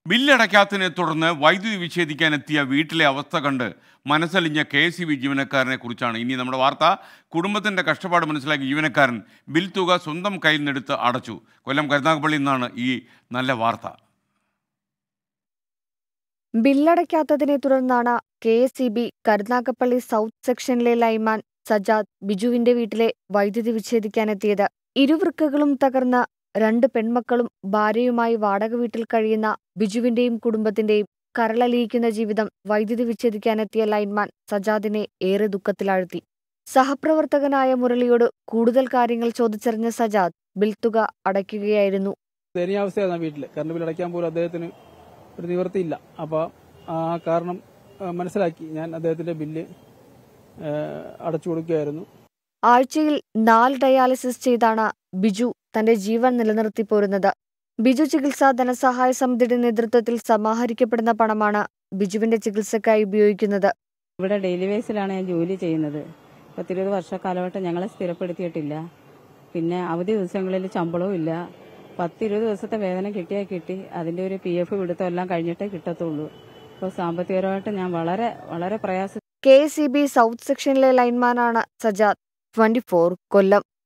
ബില്ലടയ്ക്കാത്തതിനെ തുടർന്ന് വൈദ്യുതി വിച്ഛേദിക്കാനെത്തിയ വീട്ടിലെ അവസ്ഥ കണ്ട് മനസ്സലിഞ്ഞ കെ എസ് ബി ജീവനക്കാരനെ കുറിച്ചാണ് ഇനി നമ്മുടെ വാർത്ത കുടുംബത്തിന്റെ കഷ്ടപ്പാട് മനസ്സിലാക്കിയ ജീവനക്കാരൻ ബിൽ തുക സ്വന്തം കയ്യിൽ നിന്നെടുത്ത് അടച്ചു കൊല്ലം കരുനാഗപ്പള്ളിയിൽ നിന്നാണ് ഈ നല്ല വാർത്ത ബില്ലടയ്ക്കാത്തതിനെ തുടർന്നാണ് K S E B Karunagappally south സെക്ഷനിലെ ലൈൻമാൻ സജാദ് ബിജുവിന്റെ വീട്ടിലെ വൈദ്യുതി വിച്ഛേദിക്കാനെത്തിയത് ഇരുവൃക്കകളും തകർന്ന രണ്ട് പെൺമക്കളും ഭാര്യയുമായി വാടക വീട്ടിൽ കഴിയുന്ന ബിജുവിന്റെയും കുടുംബത്തിന്റെയും കരളലിയിക്കുന്ന ജീവിതം വൈദ്യുതി വിച്ഛേദിക്കാനെത്തിയ ലൈൻമാൻ സജാദിനെ ഏറെ ദുഃഖത്തിലാഴ്ത്തി സഹപ്രവർത്തകനായ മുരളിയോട് കൂടുതൽ കാര്യങ്ങൾ ചോദിച്ചറിഞ്ഞ സജാദ് ബിൽ തുക അടയ്ക്കുകയായിരുന്നു ദയനീയാവസ്ഥയാണ് വീട്ടിൽ കറണ്ട് ബിൽ അടയ്ക്കാൻ പോലും അദ്ദേഹത്തിന് ഒരു നിവൃത്തിയില്ല അപ്പോൾ ആ കാരണം ആ, മനസ്സിലാക്കി ഞാൻ അദ്ദേഹത്തിന്റെ ബില്ല് ആ, അടച്ചു കൊടുക്കുകയായിരുന്നു ആഴ്ചയിൽ നാല് ഡയാലിസിസ് ചെയ്താണ് ബിജു തന്റെ ജീവൻ നിലനിർത്തി പോരുന്നത് ബിജു ചികിത്സാ ധനസഹായ സമിതിയുടെ നേതൃത്വത്തിൽ സമാഹരിക്കപ്പെടുന്ന പണമാണ് ബിജുവിന്റെ ചികിത്സക്കായി ഉപയോഗിക്കുന്നത് ഇവിടെ ഡെയിലി ബേസിലാണ് ഞാൻ ജോലി ചെയ്യുന്നത് പത്തിരുപത് വർഷക്കാലമായിട്ട് ഞങ്ങളെ സ്ഥിരപ്പെടുത്തിയിട്ടില്ല പിന്നെ അവധി ദിവസങ്ങളിൽ ശമ്പളവും ഇല്ല പത്തിരുപത് ദിവസത്തെ വേതനം കിട്ടിയാൽ കിട്ടി അതിന്റെ ഒരു പി എഫ് പിടുത്തം എല്ലാം കഴിഞ്ഞിട്ടേ കിട്ടത്തുള്ളൂ അപ്പോൾ സാമ്പത്തികപരമായിട്ട് ഞാൻ വളരെ വളരെ പ്രയാസ K S E B south സെക്ഷനിലെ ലൈൻമാനാണ് സജാദ് ട്വന്റി ഫോർ കൊല്ലം